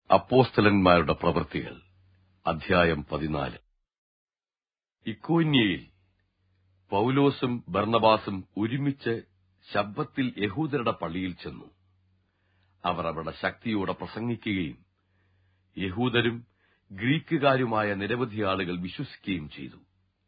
അപ്പോസ്തലന്മാരുടെ പ്രവൃത്തികൾ അധ്യായം പതിനാല് ഇക്കോന്യയിൽ പൗലോസും ബർണബാസും ഒരുമിച്ച് ശബ്ദത്തിൽ യഹൂദരുടെ പള്ളിയിൽ ചെന്നു അവർ അവരുടെ ശക്തിയോടെ പ്രസംഗിക്കുകയും യഹൂദരും ഗ്രീക്കുകാരുമായ നിരവധി ആളുകൾ വിശ്വസിക്കുകയും ചെയ്തു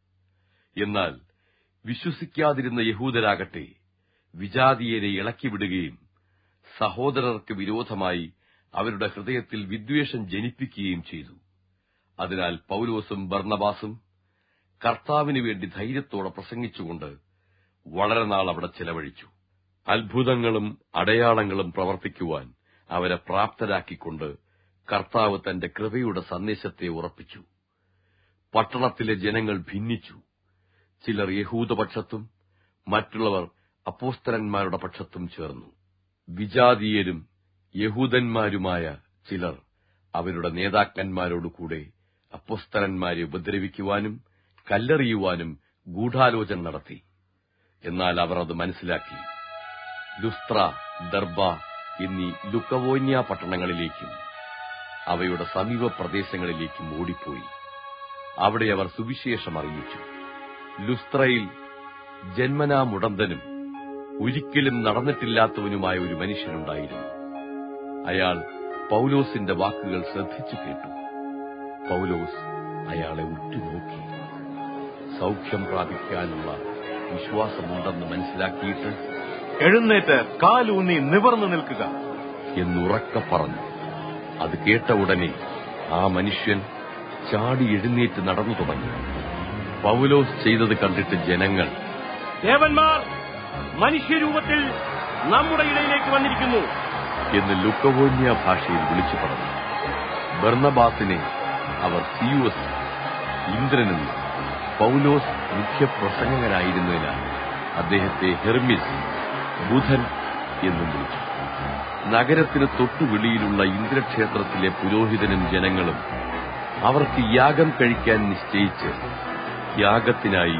എന്നാൽ വിശ്വസിക്കാതിരുന്ന യഹൂദരാകട്ടെ വിജാതീയരെ ഇളക്കിവിടുകയും സഹോദരർക്ക് വിരോധമായി അവരുടെ ഹൃദയത്തിൽ വിദ്വേഷം ജനിപ്പിക്കുകയും ചെയ്തു അതിനാൽ പൗലോസും ബർണബാസും കർത്താവിനു വേണ്ടി ധൈര്യത്തോടെ പ്രസംഗിച്ചുകൊണ്ട് വളരെ നാൾ അവിടെ ചെലവഴിച്ചു അത്ഭുതങ്ങളും അടയാളങ്ങളും പ്രവർത്തിക്കുവാൻ അവരെ പ്രാപ്തരാക്കിക്കൊണ്ട് കർത്താവ് തന്റെ കൃപയുടെ സന്ദേശത്തെ ഉറപ്പിച്ചു പട്ടണത്തിലെ ജനങ്ങൾ ഭിന്നിച്ചു ചിലർ യഹൂദപക്ഷത്തും മറ്റുള്ളവർ അപ്പോസ്തലന്മാരുടെ പക്ഷത്തും ചേർന്നു വിജാതീയരും യഹൂദന്മാരുമായ ചിലർ അവരുടെ നേതാക്കന്മാരോടുകൂടെ അപ്പോസ്തലന്മാരെ ഉപദ്രവിക്കുവാനും കല്ലെറിയുവാനും ഗൂഢാലോചന നടത്തി എന്നാൽ അവർ അത് മനസ്സിലാക്കി ലുസ്ത്ര ദർബ എന്നീ ലുക്കവോന്യ പട്ടണങ്ങളിലേക്കും അവയുടെ സമീപ പ്രദേശങ്ങളിലേക്കും ഓടിപ്പോയി അവിടെ അവർ സുവിശേഷം അറിയിച്ചു ലുസ്ത്രയിൽ ജന്മനാ മുടന്തനും ഒരിക്കലും നടന്നിട്ടില്ലാത്തവനുമായ ഒരു മനുഷ്യനുണ്ടായിരുന്നു അയാൾ പൗലോസിന്റെ വാക്കുകൾ ശ്രദ്ധിച്ചു കേട്ടു പൗലോസ് അയാളെ ഉറ്റുനോക്കി സൗഖ്യം പ്രാപിക്കാനുള്ള വിശ്വാസമുണ്ടെന്ന് മനസ്സിലാക്കിയിട്ട് എഴുന്നേറ്റ് കാലൂന്നി നിവർന്നു നിൽക്കുക എന്നുറക്ക പറഞ്ഞു അത് കേട്ട ഉടനെ ആ മനുഷ്യൻ ചാടി എഴുന്നേറ്റ് നടന്നു തുടങ്ങി പൗലോസ് ചെയ്തത് കണ്ടിട്ട് ജനങ്ങൾ ദേവന്മാർ മനുഷ്യരൂപത്തിൽ നമ്മുടെ ഇടയിലേക്ക് വന്നിരിക്കുന്നു എന്ന് ലുക്കവോന്യ ഭാഷയിൽ വിളിച്ചു പറഞ്ഞു ബർണബാസിനെ അവർ സിയുസ് ഇന്ദ്രനെന്നും പൗലോസ് മുഖ്യപ്രസംഗകനായിരുന്നതിനാൽ അദ്ദേഹത്തെ ഹെർമിസ് ബുധൻ എന്നും വിളിച്ചു നഗരത്തിന് തൊട്ടുവെളിയിലുള്ള ഇന്ദ്രക്ഷേത്രത്തിലെ പുരോഹിതനും ജനങ്ങളും അവർക്ക് യാഗം കഴിക്കാൻ നിശ്ചയിച്ച് യാഗത്തിനായി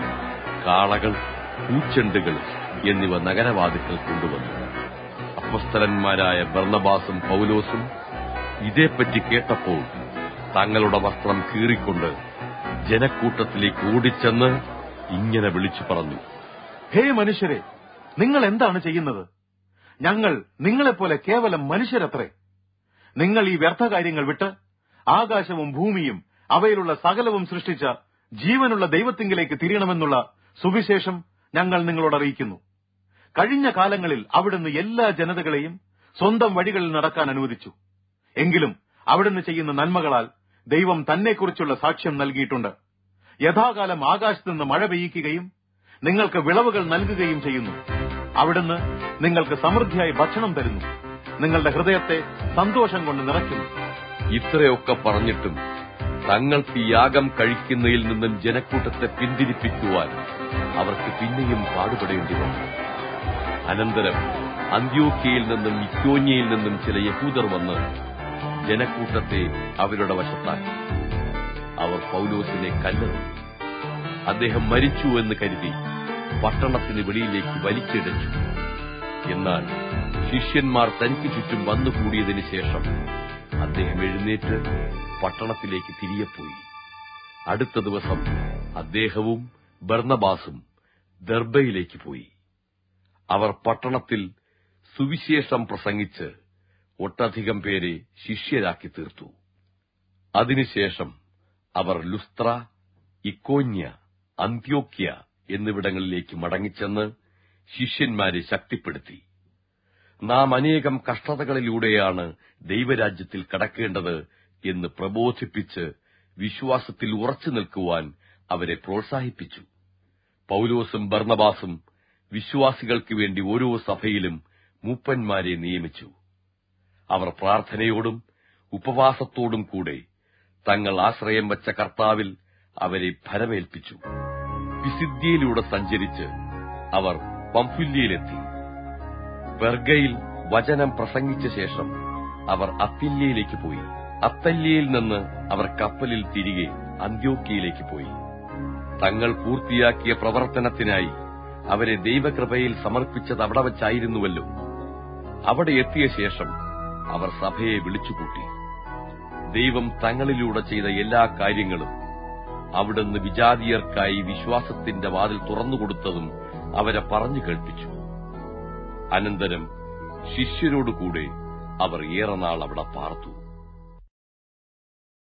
കാളകൾ പൂച്ചെണ്ടുകൾ എന്നിവ നഗരവാദിക്കൽ കൊണ്ടുവന്നു അപ്പസ്തലന്മാരായ ബർണബാസും പൗലോസും ഇതേപ്പറ്റി കേട്ടപ്പോൾ തങ്ങളുടെ വസ്ത്രം കീറിക്കൊണ്ട് ജനക്കൂട്ടത്തിലേക്ക് ഓടിച്ചെന്ന് ഇങ്ങനെ വിളിച്ചു പറഞ്ഞു ഹേ മനുഷ്യരെ നിങ്ങൾ എന്താണ് ചെയ്യുന്നത് ഞങ്ങൾ നിങ്ങളെപ്പോലെ കേവലം മനുഷ്യരത്രേ നിങ്ങൾ ഈ വ്യർത്ഥ കാര്യങ്ങൾ വിട്ട് ആകാശവും ഭൂമിയും അവയിലുള്ള സകലവും സൃഷ്ടിച്ച ജീവനുള്ള ദൈവത്തിങ്കിലേക്ക് തിരിയണമെന്നുള്ള സുവിശേഷം ഞങ്ങൾ നിങ്ങളോട് അറിയിക്കുന്നു കഴിഞ്ഞ കാലങ്ങളിൽ അവിടുന്ന് എല്ലാ ജനതകളെയും സ്വന്തം വഴികളിൽ നടക്കാൻ അനുവദിച്ചു എങ്കിലും അവിടുന്ന് ചെയ്യുന്ന നന്മകളാൽ ദൈവം തന്നെക്കുറിച്ചുള്ള സാക്ഷ്യം നൽകിയിട്ടുണ്ട് യഥാകാലം ആകാശത്ത് നിന്ന് മഴ പെയ്യിക്കുകയും നിങ്ങൾക്ക് വിളവുകൾ നൽകുകയും ചെയ്യുന്നു അവിടുന്ന് നിങ്ങൾക്ക് സമൃദ്ധിയായി ഭക്ഷണം തരുന്നു നിങ്ങളുടെ ഹൃദയത്തെ സന്തോഷം കൊണ്ട് നിറയ്ക്കുന്നു ഇത്രയൊക്കെ പറഞ്ഞിട്ടും തങ്ങൾക്ക് ഈ യാഗം കഴിക്കുന്നതിൽ നിന്നും ജനക്കൂട്ടത്തെ പിന്തിരിപ്പിക്കുവാൻ അവർക്ക് പിന്നെയും പാടുപെടേണ്ടി വന്നു അനന്തരം അന്ത്യോക്യയിൽ നിന്നും ഇക്കോന്യയിൽ നിന്നും ചില യഹൂദർ വന്ന് ജനക്കൂട്ടത്തെ അവരുടെ വശത്താക്കി അവർ പൗലോസിനെ കല്ലെറിഞ്ഞു അദ്ദേഹം മരിച്ചു എന്ന് കരുതി പട്ടണത്തിന് വെളിയിലേക്ക് വലിച്ചിഴച്ചു എന്നാൽ ശിഷ്യന്മാർ തനിക്ക് ചുറ്റും വന്നുകൂടിയതിനു ശേഷം അദ്ദേഹം എഴുന്നേറ്റ് പട്ടണത്തിലേക്ക് തിരികെ പോയി അടുത്ത ദിവസം അദ്ദേഹവും ബർണബാസും ദർബയിലേക്ക് പോയി അവർ പട്ടണത്തിൽ സുവിശേഷം പ്രസംഗിച്ച് ഒട്ടധികം പേരെ ശിഷ്യരാക്കി തീർത്തു അതിനുശേഷം അവർ ലുസ്ത്ര ഇക്കോന്യ അന്ത്യോക്യ എന്നിവിടങ്ങളിലേക്ക് മടങ്ങിച്ചെന്ന് ശിഷ്യന്മാരെ ശക്തിപ്പെടുത്തി നാം അനേകം കഷ്ടതകളിലൂടെയാണ് ദൈവരാജ്യത്തിൽ കടക്കേണ്ടത് എന്ന് പ്രബോധിപ്പിച്ച് വിശ്വാസത്തിൽ ഉറച്ചു നിൽക്കുവാൻ അവരെ പ്രോത്സാഹിപ്പിച്ചു പൗലോസും ബർണബാസും വിശ്വാസികൾക്ക് വേണ്ടി ഓരോ സഭയിലും മൂപ്പന്മാരെ നിയമിച്ചു അവർ പ്രാർത്ഥനയോടും ഉപവാസത്തോടും കൂടെ തങ്ങൾ ആശ്രയം വച്ച കർത്താവിൽ അവരെ ഫലമേൽപ്പിച്ചു വിസിദ്ധ്യയിലൂടെ സഞ്ചരിച്ച് അവർ പംഫുല്യയിലെത്തി ബെർഗയിൽ വചനം പ്രസംഗിച്ച ശേഷം അവർ അത്തില്യയിലേക്ക് പോയി അത്തല്യയിൽ നിന്ന് അവർ കപ്പലിൽ തിരികെ അന്ത്യോക്കിയയിലേക്ക് പോയി തങ്ങൾ പൂർത്തിയാക്കിയ പ്രവർത്തനത്തിനായി അവരെ ദൈവകൃപയിൽ സമർപ്പിച്ചത് അവിടെ വച്ചായിരുന്നുവല്ലോ അവിടെ എത്തിയ ശേഷം അവർ സഭയെ വിളിച്ചുകൂട്ടി ദൈവം തങ്ങളിലൂടെ ചെയ്ത എല്ലാ കാര്യങ്ങളും അവിടുന്ന് വിജാതീയർക്കായി വിശ്വാസത്തിന്റെ വാതിൽ തുറന്നുകൊടുത്തതും അവരെ പറഞ്ഞു കേൾപ്പിച്ചു അനന്തരം ശിഷ്യരോടുകൂടെ അവർ ഏറെ നാൾ അവിടെ പാർത്തു